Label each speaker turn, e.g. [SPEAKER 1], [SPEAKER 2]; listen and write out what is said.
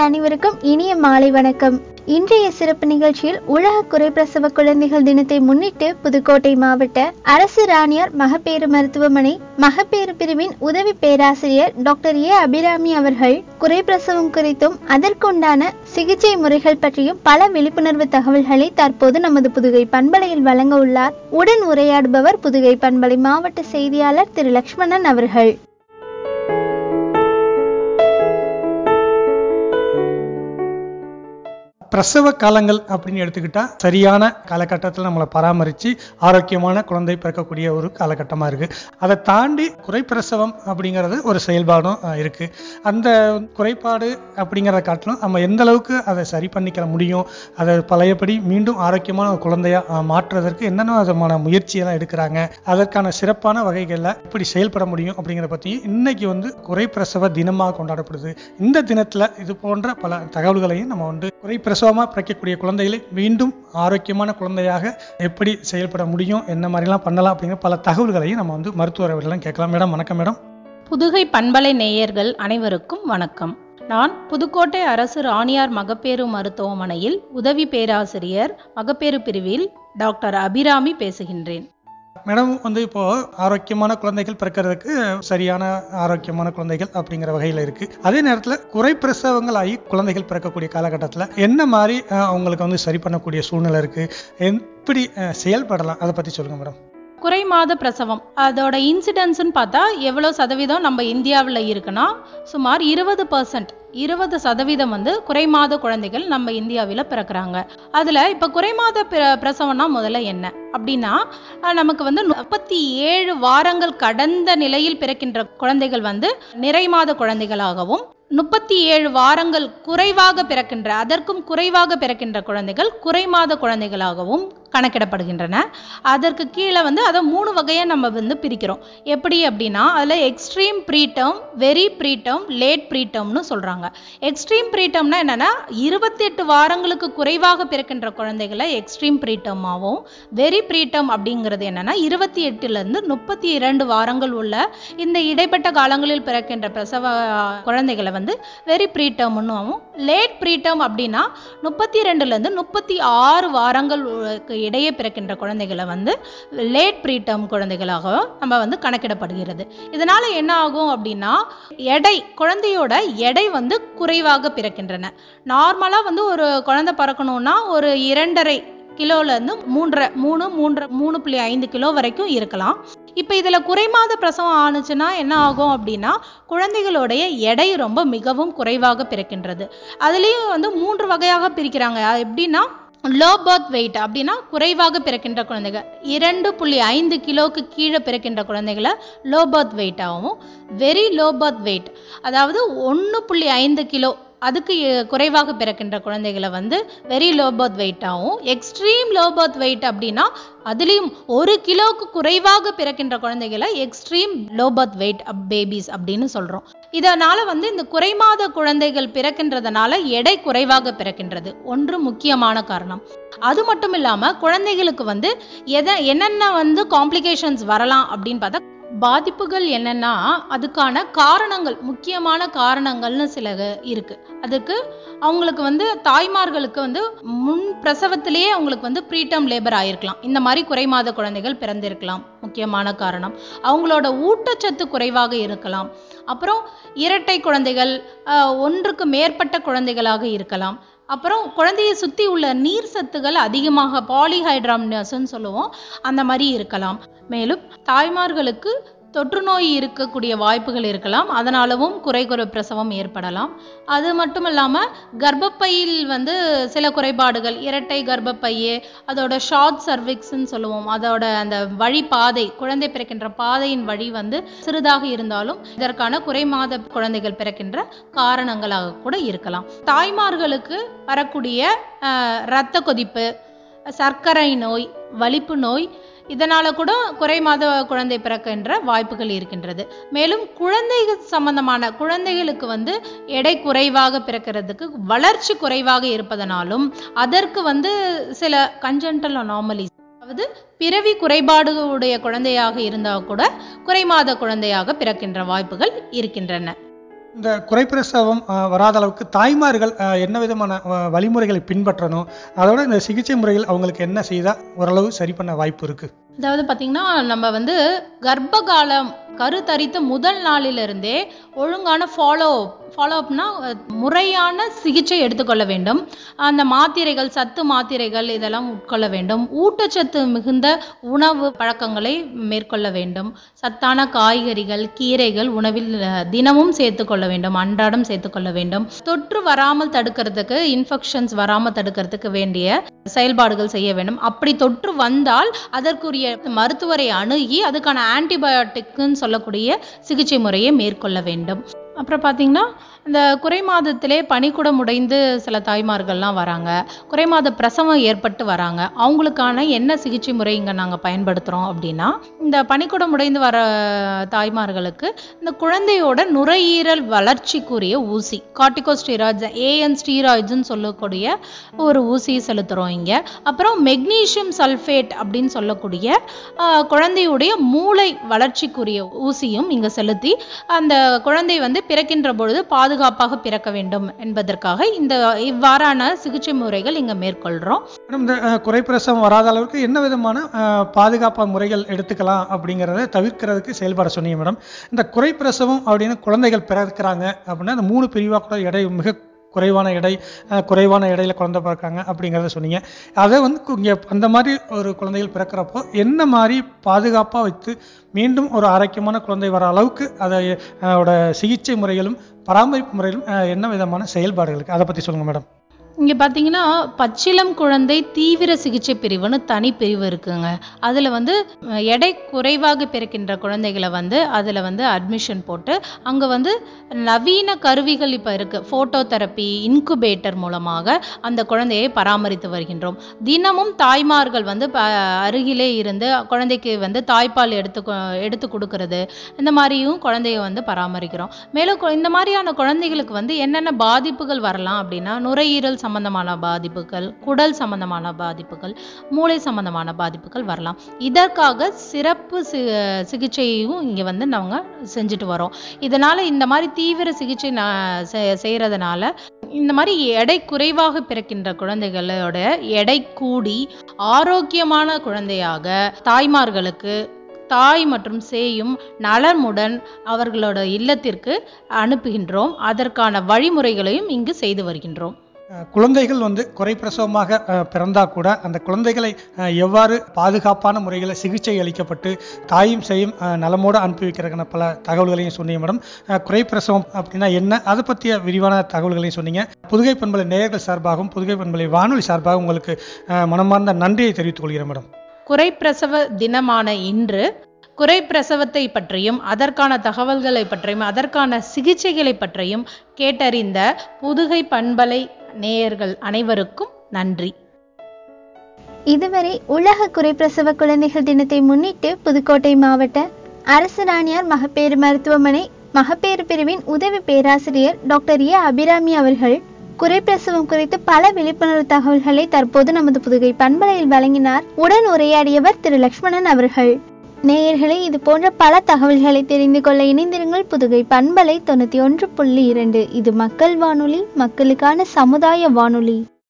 [SPEAKER 1] நேயர்கள் அனைவருக்கும் இனிய மாலை வணக்கம் இன்றைய சிறப்பு நிகழ்ச்சியில் உலக குறைப்பிரசவ குழந்தைகள் தினத்தை முன்னிட்டு புதுக்கோட்டை மாவட்ட அரசு ராணியார் மகப்பேறு மருத்துவமனை மகப்பேறு பிரிவின் உதவி பேராசிரியர் டாக்டர் ஏ அபிராமி அவர்கள் குறைப்பிரசவம் குறித்தும் அதற்குண்டான சிகிச்சை முறைகள் பற்றியும் பல விழிப்புணர்வு தகவல்களை தற்போது நமது புதுகை பண்பலையில் வழங்க உள்ளார் உடன் உரையாடுபவர் புதுகை பண்பலை மாவட்ட செய்தியாளர் திரு லக்ஷ்மணன் அவர்கள்
[SPEAKER 2] பிரசவ காலங்கள் அப்படின்னு எடுத்துக்கிட்டா சரியான காலகட்டத்தில் நம்மளை பராமரித்து ஆரோக்கியமான குழந்தை பிறக்கக்கூடிய ஒரு காலகட்டமாக இருக்குது அதை தாண்டி குறைப்பிரசவம் அப்படிங்கிறது ஒரு செயல்பாடும் அஹ், இருக்கு அந்த குறைபாடு அப்படிங்கிறத காட்டிலும் நம்ம எந்த அளவுக்கு அதை சரி பண்ணிக்க முடியும் அதை பழையபடி மீண்டும் ஆரோக்கியமான ஒரு குழந்தையா அஹ், மாற்றுவதற்கு என்னென்ன விதமான முயற்சியெல்லாம் எடுக்கிறாங்க அதற்கான சிறப்பான வகைகளில் எப்படி செயல்பட முடியும் அப்படிங்கிறத பற்றி இன்னைக்கு வந்து குறைப்பிரசவ தினமாக கொண்டாடப்படுது இந்த தினத்தில் இது போன்ற பல தகவல்களையும் நம்ம வந்து குறைப்பிரசவமாக பிறக்கக்கூடிய குழந்தைகளை மீண்டும் ஆரோக்கியமான குழந்தையாக எப்படி செயல்பட முடியும் என்ன மாதிரிலாம் பண்ணலாம் அப்படிங்கிற பல தகவல்களையும் நம்ம வந்து மருத்துவர்களெல்லாம் கேட்கலாம் மேடம் வணக்கம் மேடம்
[SPEAKER 3] புதுகை பண்பலை நேயர்கள் அனைவருக்கும் வணக்கம் நான் புதுக்கோட்டை அரசு ராணியார் மகப்பேறு மருத்துவமனையில் உதவி பேராசிரியர் மகப்பேறு பிரிவில் டாக்டர் அபிராமி பேசுகின்றேன்
[SPEAKER 2] மேடம் வந்து இப்போ ஆரோக்கியமான குழந்தைகள் பிறக்கிறதுக்கு சரியான ஆரோக்கியமான குழந்தைகள் அப்படிங்கிற வகையில் இருக்கு அதே நேரத்தில் குறைப்பிரசவங்கள் ஆகி குழந்தைகள் பிறக்கக்கூடிய காலகட்டத்தில் என்ன மாதிரி அஹ், அவங்களுக்கு வந்து சரி பண்ணக்கூடிய சூழ்நிலை இருக்கு எப்படி அஹ், செயல்படலாம் அதை பற்றி சொல்லுங்க மேடம்
[SPEAKER 3] குறை மாத பிரசவம் அதோட இன்சிடென்ஸ்னு பார்த்தா எவ்வளோ சதவீதம் நம்ம இந்தியாவில் இருக்குன்னா சுமார் இருபது பர்சன்ட் இருபது சதவீதம் வந்து குறைமாத குழந்தைகள் நம்ம இந்தியாவில் பிறக்கிறாங்க அதில் இப்போ குறைமாத பிர- பிரசவம்னா முதல்ல என்ன அப்படின்னா அஹ், நமக்கு வந்து முப்பத்தி ஏழு வாரங்கள் கடந்த நிலையில் பிறக்கின்ற குழந்தைகள் வந்து நிறைமாத குழந்தைகளாகவும் முப்பத்தி ஏழு வாரங்கள் குறைவாக பிறக்கின்ற அதற்கும் குறைவாக பிறக்கின்ற குழந்தைகள் குறைமாத குழந்தைகளாகவும் கணக்கிடப்படுகின்றன அதற்கு கீழே வந்து அதை மூணு வகையாக நம்ம வந்து பிரிக்கிறோம் எப்படி அப்படின்னா அதில் extreme freedom very freedom late ப்ரீடம்னு சொல்கிறாங்க எக்ஸ்ட்ரீம் ப்ரீடம்னா என்னென்னா இருபத்தெட்டு வாரங்களுக்கு குறைவாக பிறக்கின்ற குழந்தைகளை எக்ஸ்ட்ரீம் ப்ரீட்டமாகவும் வெரி ப்ரீடம் அப்படிங்கிறது என்னென்னா இருபத்தி எட்டுலேருந்து முப்பத்தி இரண்டு வாரங்கள் உள்ள இந்த இடைப்பட்ட காலங்களில் பிறக்கின்ற பிரசவ குழந்தைகளை வந்து வெரி ப்ரீட்டம்னும் லேட் ப்ரீடம் அப்படின்னா முப்பத்தி ரெண்டுலேருந்து முப்பத்தி ஆறு வாரங்களுக்கு இடையே பிறக்கின்ற குழந்தைகளை வந்து லேட் ப்ரீடம் குழந்தைகளாக நம்ம வந்து கணக்கிடப்படுகிறது இதனால என்ன ஆகும் அப்படின்னா எடை குழந்தையோட எடை வந்து குறைவாக பிறக்கின்றன நார்மலாக வந்து ஒரு குழந்தை பிறக்கணும்னா ஒரு இரண்டரை கிலோல இருந்து மூன்றரை மூணு மூன்று மூணு புள்ளி ஐந்து கிலோ வரைக்கும் இருக்கலாம் இப்போ இதில் குறைமாத பிரசவம் ஆணுச்சுன்னா என்ன ஆகும் அப்படின்னா குழந்தைகளுடைய எடை ரொம்ப மிகவும் குறைவாக பிறக்கின்றது அதுலேயும் வந்து மூன்று வகையாக பிரிக்கிறாங்க அது எப்படின்னா லோ பர்த் வெயிட் அப்படின்னா குறைவாக பிறக்கின்ற குழந்தைகள் இரண்டு புள்ளி ஐந்து கிலோவுக்கு கீழே பிறக்கின்ற குழந்தைகளை லோ பர்த் வெயிட்டாகவும் வெரி லோ பர்த் வெயிட் அதாவது ஒன்று புள்ளி ஐந்து கிலோ அதுக்கு எ- குறைவாக பிறக்கின்ற குழந்தைகளை வந்து வெரி லோ பர்த் வெயிட்டாகவும் எக்ஸ்ட்ரீம் லோ பர்த் வெயிட் அப்படின்னா அதுலேயும் ஒரு கிலோவுக்கு குறைவாக பிறக்கின்ற குழந்தைகளை extreme low birth weight babies அப்படின்னு சொல்கிறோம் இதனால வந்து இந்த குறைமாத குழந்தைகள் பிறக்கின்றதுனால எடை குறைவாக பிறக்கின்றது ஒன்று முக்கியமான காரணம் அது மட்டும் இல்லாமல் குழந்தைகளுக்கு வந்து எதை என்னென்ன வந்து காம்ப்ளிகேஷன்ஸ் வரலாம் அப்படின்னு பார்த்தா பாதிப்புகள் என்னன்னா அதுக்கான காரணங்கள் முக்கியமான காரணங்கள்னு சில இருக்கு அதுக்கு அவங்களுக்கு வந்து தாய்மார்களுக்கு வந்து முன் பிரசவத்திலேயே அவங்களுக்கு வந்து ப்ரீடம் லேபர் ஆயிருக்கலாம் இந்த மாதிரி குறைமாத குழந்தைகள் பிறந்திருக்கலாம் முக்கியமான காரணம் அவங்களோட ஊட்டச்சத்து குறைவாக இருக்கலாம் அப்புறம் இரட்டை குழந்தைகள் ஆஹ், ஒன்றுக்கு மேற்பட்ட குழந்தைகளாக இருக்கலாம் அப்புறம் குழந்தையை சுற்றி உள்ள நீர் சத்துகள் அதிகமாக பாலிஹைட்ராம்னஸ்ன்னு சொல்லுவோம் அந்த மாதிரி இருக்கலாம் மேலும் தாய்மார்களுக்கு தொற்று நோய் இருக்கக்கூடிய வாய்ப்புகள் இருக்கலாம் அதனாலவும் குறை குறை பிரசவம் ஏற்படலாம் அது மட்டும் இல்லாமல் கர்ப்பப்பையில் வந்து சில குறைபாடுகள் இரட்டை கர்ப்பப்பையே அதோட ஷார்ட் சர்விக்ஸ்ன்னு சொல்லுவோம் அதோட அந்த வழி பாதை குழந்தை பிறக்கின்ற பாதையின் வழி வந்து சிறிதாக இருந்தாலும் இதற்கான குறைமாத குழந்தைகள் பிறக்கின்ற காரணங்களாக கூட இருக்கலாம் தாய்மார்களுக்கு வரக்கூடிய அஹ், இரத்த கொதிப்பு சர்க்கரை நோய் வலிப்பு நோய் இதனால கூட குறைமாத குழந்தை பிறக்கின்ற வாய்ப்புகள் இருக்கின்றது மேலும் குழந்தைகள் சம்பந்தமான குழந்தைகளுக்கு வந்து எடை குறைவாக பிறக்கிறதுக்கு வளர்ச்சி குறைவாக இருப்பதனாலும் அதற்கு வந்து சில கஞ்சன்டல் அனாமலிஸ் அதாவது பிறவி குறைபாடு உடைய குழந்தையாக இருந்தால் கூட குறைமாத குழந்தையாக பிறக்கின்ற வாய்ப்புகள் இருக்கின்றன
[SPEAKER 2] இந்த குறைப்பிரசவம் அஹ், வராத அளவுக்கு தாய்மார்கள் அஹ், என்ன விதமான அஹ், வழிமுறைகளை பின்பற்றணும் அதோட இந்த சிகிச்சை முறைகள் அவங்களுக்கு என்ன செய்தா ஓரளவு சரி பண்ண வாய்ப்பு இருக்கு
[SPEAKER 3] அதாவது பார்த்தீங்கன்னா நம்ம வந்து கர்ப்ப காலம் கருத்தரித்த முதல் நாளிலிருந்தே ஒழுங்கான ஃபாலோ ஃபாலோ அப்னா முறையான சிகிச்சை எடுத்துக்கொள்ள வேண்டும் அந்த மாத்திரைகள் சத்து மாத்திரைகள் இதெல்லாம் உட்கொள்ள வேண்டும் ஊட்டச்சத்து மிகுந்த உணவு பழக்கங்களை மேற்கொள்ள வேண்டும் சத்தான காய்கறிகள் கீரைகள் உணவில் அஹ், தினமும் சேர்த்துக்கொள்ள வேண்டும் அன்றாடம் சேர்த்துக்கொள்ள வேண்டும் தொற்று வராமல் தடுக்கிறதுக்கு இன்ஃபெக்ஷன்ஸ் வராமல் தடுக்கிறதுக்கு வேண்டிய செயல்பாடுகள் செய்ய வேண்டும் அப்படி தொற்று வந்தால் அதற்குரிய மருத்துவரை அணுகி அதுக்கான ஆன்டிபயோட்டிக்னு சொல்லக்கூடிய சிகிச்சை முறையை மேற்கொள்ள வேண்டும் அப்புறம் பார்த்தீங்கன்னா இந்த குறை மாதத்திலே பனிக்குடம் உடைந்து சில தாய்மார்கள்லாம் வராங்க குறை மாத பிரசவம் ஏற்பட்டு வராங்க அவங்களுக்கான என்ன சிகிச்சை முறை இங்கே நாங்கள் பயன்படுத்துகிறோம் அப்படின்னா இந்த பனிக்குடம் உடைந்து வர தாய்மார்களுக்கு இந்த குழந்தையோட நுரையீரல் வளர்ச்சிக்குரிய ஊசி கார்டிகோஸ்டீராய்ட்ஸ் ஏஎன் ஸ்டீராய்ட்ஸ்னு சொல்லக்கூடிய ஒரு ஊசி செலுத்துகிறோம் இங்கே அப்புறம் மெக்னீசியம் சல்ஃபேட் அப்படின்னு சொல்லக்கூடிய ஆஹ், குழந்தையுடைய மூளை வளர்ச்சிக்குரிய ஊசியும் இங்கே செலுத்தி அந்த குழந்தை வந்து பிறக்கின்ற பொழுது பாதுகாப்பாக பிறக்க வேண்டும் என்பதற்காக இந்த இவ்வாறான சிகிச்சை முறைகள் இங்கே மேற்கொள்கிறோம்
[SPEAKER 2] மேடம் இந்த அஹ், குறைப்பிரசவம் வராத அளவுக்கு என்ன விதமான அஹ், பாதுகாப்பு முறைகள் எடுத்துக்கலாம் அப்படிங்கிறத தவிர்க்கிறதுக்கு செயல்பட சொன்னீங்க மேடம் இந்த குறைப்பிரசவம் அப்படின்னு குழந்தைகள் பிறக்கிறாங்க அப்படின்னா அந்த மூணு பிரிவாக கூட எடை மிக குறைவான எடை அஹ், குறைவான எடையில குழந்தை பிறக்காங்க அப்படிங்கிறத சொன்னீங்க அதை வந்து கு- இங்க அந்த மாதிரி ஒரு குழந்தைகள் பிறக்கிறப்போ என்ன மாதிரி பாதுகாப்பாக வைத்து மீண்டும் ஒரு ஆரோக்கியமான குழந்தை வர அளவுக்கு அதை அஹ், ஓட சிகிச்சை முறைகளும் பராமரிப்பு முறைகளும் அஹ், என்ன விதமான செயல்பாடுகள் இருக்கு அதை பற்றி சொல்லுங்க மேடம்
[SPEAKER 3] இங்கே பார்த்தீங்கன்னா பச்சிளம் குழந்தை தீவிர சிகிச்சை பிரிவுன்னு தனி பிரிவு இருக்குங்க அதில் வந்து அஹ், எடை குறைவாக பிறக்கின்ற குழந்தைகளை வந்து அதில் வந்து அட்மிஷன் போட்டு அங்கே வந்து நவீன கருவிகள் இப்போ இருக்குது ஃபோட்டோ தெரப்பி இன்குபேட்டர் மூலமாக அந்த குழந்தையை பராமரித்து வருகின்றோம் தினமும் தாய்மார்கள் வந்து ப- அருகிலே இருந்து குழந்தைக்கு வந்து தாய்ப்பால் எடுத்து கொ- எடுத்து கொடுக்கறது இந்த மாதிரியும் குழந்தைய வந்து பராமரிக்கிறோம் மேலும் கு- இந்த மாதிரியான குழந்தைகளுக்கு வந்து என்னென்ன பாதிப்புகள் வரலாம் அப்படின்னா நுரையீரல் சம்பந்தமான பாதிப்புகள் குடல் சம்பந்தமான பாதிப்புகள் மூளை சம்பந்தமான பாதிப்புகள் வரலாம் இதற்காக சிறப்பு சி- சிகிச்சையும் இங்கே வந்து நாங்கள் செஞ்சுட்டு வரோம் இதனால இந்த மாதிரி தீவிர சிகிச்சை நா- செ- செய்யறதுனால இந்த மாதிரி எடை குறைவாக பிறக்கின்ற குழந்தைகளோட எடை கூடி ஆரோக்கியமான குழந்தையாக தாய்மார்களுக்கு தாய் மற்றும் சேயும் நலமுடன் அவர்களோட இல்லத்திற்கு அனுப்புகின்றோம் அதற்கான வழிமுறைகளையும் இங்கு செய்து வருகின்றோம்
[SPEAKER 2] அஹ் குழந்தைகள் வந்து குறைப்பிரசவமாக அஹ், பிறந்தா கூட அந்த குழந்தைகளை அஹ், எவ்வாறு பாதுகாப்பான முறையில் சிகிச்சை அளிக்கப்பட்டு தாயும் செய்யும் அஹ், நலமோடு அனுப்பி வைக்கிறதுக்கான பல தகவல்களையும் சொன்னீங்க மேடம் அஹ், குறைப்பிரசவம் அப்படின்னா என்ன அதை பற்றிய விரிவான தகவல்களையும் சொன்னீங்க புதுகை பண்பலை நேயர்கள் சார்பாகவும் புதுகை பண்பலை வானொலி சார்பாகவும் உங்களுக்கு அஹ், மனமார்ந்த நன்றியை தெரிவித்துக் கொள்கிறேன் மேடம்
[SPEAKER 3] குறைப்பிரசவ தினமான இன்று குறைப்பிரசவத்தை பற்றியும் அதற்கான தகவல்களை பற்றியும் அதற்கான சிகிச்சைகளை பற்றியும் கேட்டறிந்த புதுகை பண்பலை நேயர்கள் அனைவருக்கும் நன்றி
[SPEAKER 1] இதுவரை உலக குறைப்பிரசவ குழந்தைகள் தினத்தை முன்னிட்டு புதுக்கோட்டை மாவட்ட அரசு ராணியார் மகப்பேறு மருத்துவமனை மகப்பேறு பிரிவின் உதவி பேராசிரியர் டாக்டர் ஏ அபிராமி அவர்கள் குறைப்பிரசவம் குறித்து பல விழிப்புணர்வு தகவல்களை தற்போது நமது புதுகை பண்பலையில் வழங்கினார் உடன் உரையாடியவர் திரு லக்ஷ்மணன் அவர்கள் நேயர்களே இது போன்ற பல தகவல்களை தெரிந்து கொள்ள இணைந்திருங்கள் புதுகை பண்பலை தொண்ணூற்றி ஒன்று புள்ளி இரண்டு இது மக்கள் வானொலி மக்களுக்கான சமுதாய வானொலி